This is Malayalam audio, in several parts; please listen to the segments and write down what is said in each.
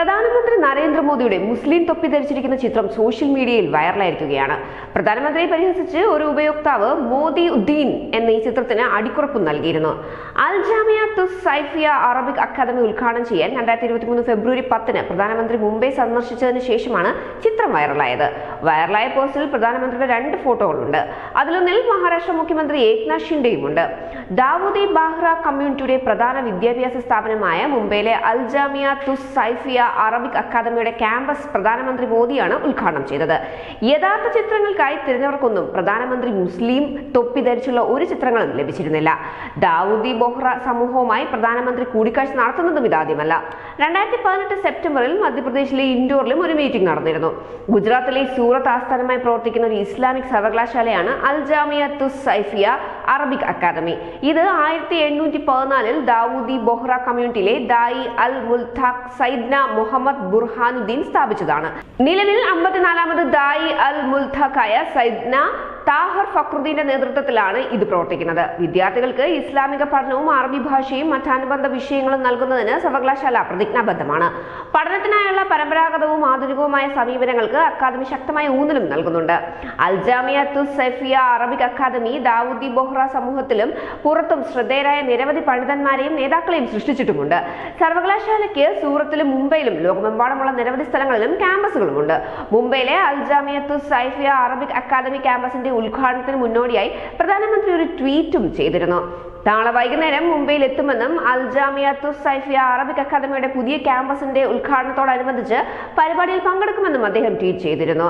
പ്രധാനമന്ത്രി നരേന്ദ്രമോദിയുടെ മുസ്ലിം തൊപ്പി ധരിച്ചിരിക്കുന്ന ചിത്രം സോഷ്യൽ മീഡിയയിൽ വൈറലായിരിക്കുകയാണ് പ്രധാനമന്ത്രിയെ പരിഹസിച്ച് ഒരു ഉപയോക്താവ് മോദി ഉദ്ദീൻ എന്ന ഈ ചിത്രത്തിന് അടിക്കുറപ്പ് നൽകിയിരുന്നു അൽ ജാമിയ തുസ് സൈഫിയ അറബിക് അക്കാദമി ഉദ്ഘാടനം ചെയ്യാൻ രണ്ടായിരത്തി ഇരുപത്തി മൂന്ന് ഫെബ്രുവരി പത്തിന് പ്രധാനമന്ത്രി മുംബൈ സന്ദർശിച്ചതിന് ശേഷമാണ് ചിത്രം വൈറലായത് വൈറലായ പോസ്റ്റിൽ പ്രധാനമന്ത്രിയുടെ രണ്ട് ഫോട്ടോകളുണ്ട് അതിലൊന്നിൽ മഹാരാഷ്ട്ര മുഖ്യമന്ത്രി ഏക്നാഥ് ഷിൻഡെയുമുണ്ട് ദാവൂദി ബാഹ്റ കമ്മ്യൂണിറ്റിയുടെ പ്രധാന വിദ്യാഭ്യാസ സ്ഥാപനമായ മുംബൈയിലെ അൽ ജാമിയ തുസ് സൈഫിയ അറബിക് അക്കാദമിയുടെ ക്യാമ്പസ് പ്രധാനമന്ത്രി മോദിയാണ് ഉദ്ഘാടനം ചെയ്തത് യഥാർത്ഥ ചിത്രങ്ങൾക്കായി തിരഞ്ഞവർക്കൊന്നും പ്രധാനമന്ത്രി മുസ്ലിം തൊപ്പി ധരിച്ചുള്ള ഒരു ചിത്രങ്ങളും ലഭിച്ചിരുന്നില്ല ദാവൂദി ബൊഹ്റ സമൂഹവുമായി പ്രധാനമന്ത്രി കൂടിക്കാഴ്ച നടത്തുന്നതും ഇതാദ്യമല്ല രണ്ടായിരത്തി പതിനെട്ട് സെപ്റ്റംബറിൽ മധ്യപ്രദേശിലെ ഇൻഡോറിലും ഒരു മീറ്റിംഗ് നടന്നിരുന്നു ഗുജറാത്തിലെ സൂറത്ത് ആസ്ഥാനമായി പ്രവർത്തിക്കുന്ന ഒരു ഇസ്ലാമിക് സർവകലാശാലയാണ് അൽ ജാമിയ തുസ് സൈഫിയ അറബിക് അക്കാദമി ഇത് ആയിരത്തി എണ്ണൂറ്റി പതിനാലിൽ ദാവൂദി ബൊഹ്റ കമ്മ്യൂണിറ്റിയിലെ ദായി അൽ മുൽത്താഖ് സൈദ്ന മുഹമ്മദ് ബുർഹാനുദ്ദീൻ സ്ഥാപിച്ചതാണ് നിലവിൽ അമ്പത്തിനാലാമത് ദായി അൽ മുൽത്താഖായ സൈദ്ന താഹർ ഫക്രുദ്ദീന്റെ നേതൃത്വത്തിലാണ് ഇത് പ്രവർത്തിക്കുന്നത് വിദ്യാർത്ഥികൾക്ക് ഇസ്ലാമിക പഠനവും അറബി ഭാഷയും മറ്റനുബന്ധ വിഷയങ്ങളും നൽകുന്നതിന് സർവകലാശാല പ്രതിജ്ഞാബദ്ധമാണ് പഠനത്തിനായുള്ള പരമ്പരാഗതവും ആധുനികവുമായ സമീപനങ്ങൾക്ക് അക്കാദമി ശക്തമായ ഊന്നലും നൽകുന്നുണ്ട് അൽജാമിയ തുസ് സൈഫിയ അറബിക് അക്കാദമി ദാവൂദി ബൊഹ്റ സമൂഹത്തിലും പുറത്തും ശ്രദ്ധേയരായ നിരവധി പണ്ഡിതന്മാരെയും നേതാക്കളെയും സൃഷ്ടിച്ചിട്ടുമുണ്ട് സർവകലാശാലയ്ക്ക് സൂറത്തിലും മുംബൈയിലും ലോകമെമ്പാടുമുള്ള നിരവധി സ്ഥലങ്ങളിലും ക്യാമ്പസുകളുമുണ്ട് മുംബൈയിലെ അൽജാമിയ തുസ് സൈഫിയ അറബിക് അക്കാദമി ക്യാമ്പസിന്റെ ഉദ്ഘാടനത്തിന് മുന്നോടിയായി പ്രധാനമന്ത്രി ഒരു ട്വീറ്റും ചെയ്തിരുന്നു നാളെ വൈകുന്നേരം മുംബൈയിൽ എത്തുമെന്നും അൽ ജാമിയ തുസ് സൈഫിയ അറബിക് അക്കാദമിയുടെ പുതിയ ക്യാമ്പസിന്റെ ഉദ്ഘാടനത്തോടനുബന്ധിച്ച് പരിപാടിയിൽ പങ്കെടുക്കുമെന്നും അദ്ദേഹം ട്വീറ്റ് ചെയ്തിരുന്നു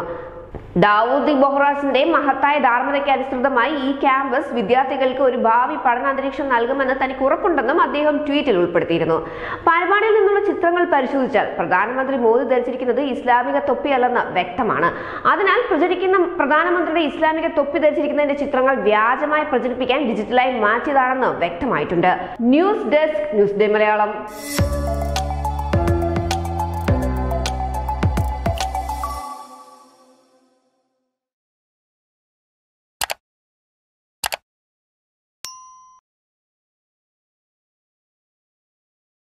ദാവൂദി ബൊഹ്റാസിന്റെ മഹത്തായ ധാർമ്മികതയ്ക്ക് അനുസൃതമായി ഈ ക്യാമ്പസ് വിദ്യാർത്ഥികൾക്ക് ഒരു ഭാവി പഠനാന്തരീക്ഷം നൽകുമെന്ന് തനിക്ക് ഉറപ്പുണ്ടെന്നും അദ്ദേഹം ട്വീറ്റിൽ ഉൾപ്പെടുത്തിയിരുന്നു പരിപാടിയിൽ നിന്നുള്ള ചിത്രങ്ങൾ പരിശോധിച്ചാൽ പ്രധാനമന്ത്രി മോദി ധരിച്ചിരിക്കുന്നത് ഇസ്ലാമിക തൊപ്പിയല്ലെന്ന് വ്യക്തമാണ് അതിനാൽ പ്രചരിക്കുന്ന പ്രധാനമന്ത്രിയുടെ ഇസ്ലാമിക തൊപ്പി ധരിച്ചിരിക്കുന്നതിന്റെ ചിത്രങ്ങൾ വ്യാജമായി പ്രചരിപ്പിക്കാൻ ഡിജിറ്റലായി മാറ്റിയതാണെന്ന് വ്യക്തമായിട്ടുണ്ട് news desk news day Malayalam